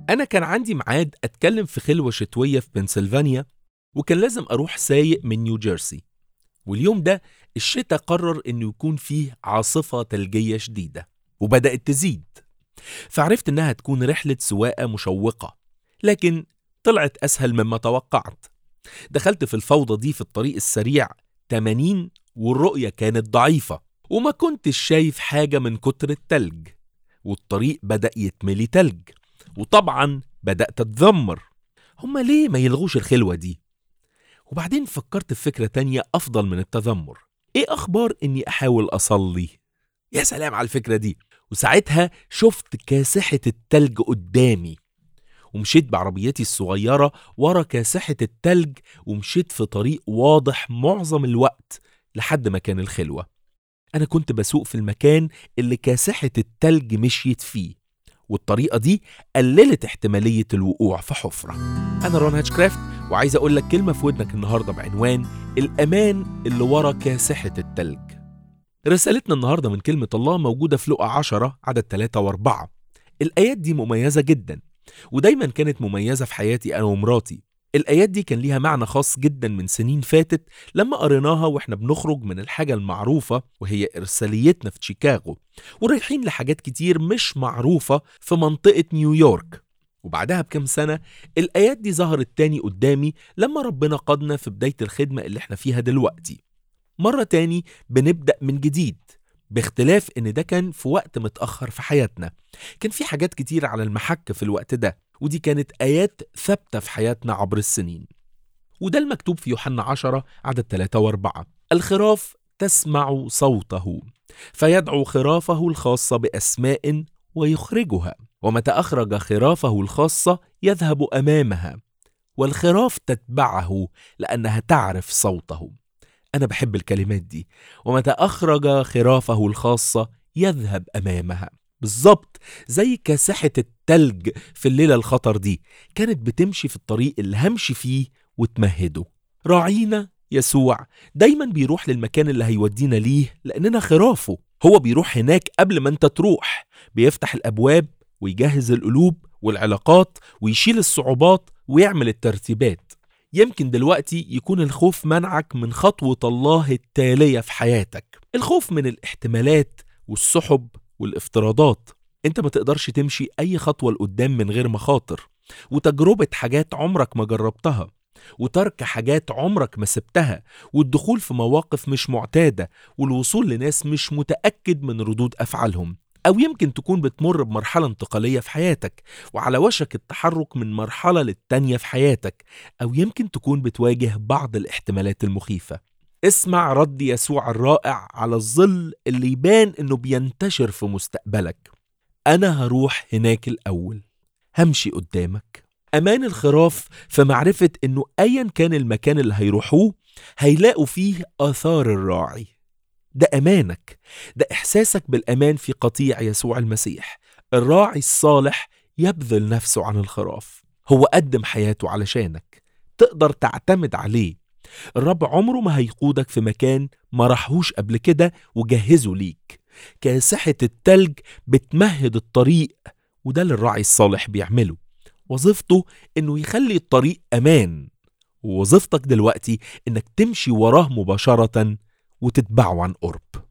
أنا كان عندي ميعاد أتكلم في خلوة شتوية في بنسلفانيا وكان لازم أروح سايق من نيوجيرسي واليوم ده الشتاء قرر إنه يكون فيه عاصفة تلجية شديدة وبدأت تزيد فعرفت إنها تكون رحلة سواقة مشوقة لكن طلعت أسهل مما توقعت دخلت في الفوضى دي في الطريق السريع 80 والرؤية كانت ضعيفة وما كنتش شايف حاجة من كتر التلج والطريق بدأ يتملي تلج وطبعا بدأت أتذمر هما ليه ما يلغوش الخلوة دي؟ وبعدين فكرت في فكرة تانية أفضل من التذمر إيه أخبار إني أحاول أصلي؟ يا سلام على الفكرة دي وساعتها شفت كاسحة التلج قدامي ومشيت بعربيتي الصغيرة ورا كاسحة التلج ومشيت في طريق واضح معظم الوقت لحد مكان الخلوة أنا كنت بسوق في المكان اللي كاسحة التلج مشيت فيه والطريقة دي قللت احتمالية الوقوع في حفرة أنا رون هاتشكرافت وعايز أقول لك كلمة في ودنك النهاردة بعنوان الأمان اللي ورا كاسحة التلج رسالتنا النهاردة من كلمة الله موجودة في لقا 10 عدد 3 و4 الآيات دي مميزة جدا ودايما كانت مميزة في حياتي أنا ومراتي الآيات دي كان ليها معنى خاص جدا من سنين فاتت لما قريناها واحنا بنخرج من الحاجة المعروفة وهي إرساليتنا في شيكاغو ورايحين لحاجات كتير مش معروفة في منطقة نيويورك وبعدها بكم سنة الآيات دي ظهرت تاني قدامي لما ربنا قادنا في بداية الخدمة اللي احنا فيها دلوقتي مرة تاني بنبدأ من جديد باختلاف ان ده كان في وقت متأخر في حياتنا كان في حاجات كتير على المحك في الوقت ده ودي كانت آيات ثابتة في حياتنا عبر السنين وده المكتوب في يوحنا 10 عدد 3 و4 الخراف تسمع صوته فيدعو خرافه الخاصة بأسماء ويخرجها ومتى أخرج خرافه الخاصة يذهب أمامها والخراف تتبعه لأنها تعرف صوته أنا بحب الكلمات دي ومتى أخرج خرافه الخاصة يذهب أمامها بالظبط زي كاسحة التلج في الليلة الخطر دي كانت بتمشي في الطريق اللي همشي فيه وتمهده راعينا يسوع دايما بيروح للمكان اللي هيودينا ليه لأننا خرافه هو بيروح هناك قبل ما انت تروح بيفتح الأبواب ويجهز القلوب والعلاقات ويشيل الصعوبات ويعمل الترتيبات يمكن دلوقتي يكون الخوف منعك من خطوة الله التالية في حياتك الخوف من الاحتمالات والسحب والافتراضات انت ما تقدرش تمشي اي خطوة لقدام من غير مخاطر وتجربة حاجات عمرك ما جربتها وترك حاجات عمرك ما سبتها والدخول في مواقف مش معتادة والوصول لناس مش متأكد من ردود أفعالهم أو يمكن تكون بتمر بمرحلة انتقالية في حياتك وعلى وشك التحرك من مرحلة للتانية في حياتك أو يمكن تكون بتواجه بعض الاحتمالات المخيفة اسمع رد يسوع الرائع على الظل اللي يبان انه بينتشر في مستقبلك انا هروح هناك الاول همشي قدامك امان الخراف في معرفه انه ايا كان المكان اللي هيروحوه هيلاقوا فيه اثار الراعي ده امانك ده احساسك بالامان في قطيع يسوع المسيح الراعي الصالح يبذل نفسه عن الخراف هو قدم حياته علشانك تقدر تعتمد عليه الرب عمره ما هيقودك في مكان ما راحوش قبل كده وجهزه ليك كاسحة التلج بتمهد الطريق وده اللي الراعي الصالح بيعمله وظيفته انه يخلي الطريق امان ووظيفتك دلوقتي انك تمشي وراه مباشرة وتتبعه عن قرب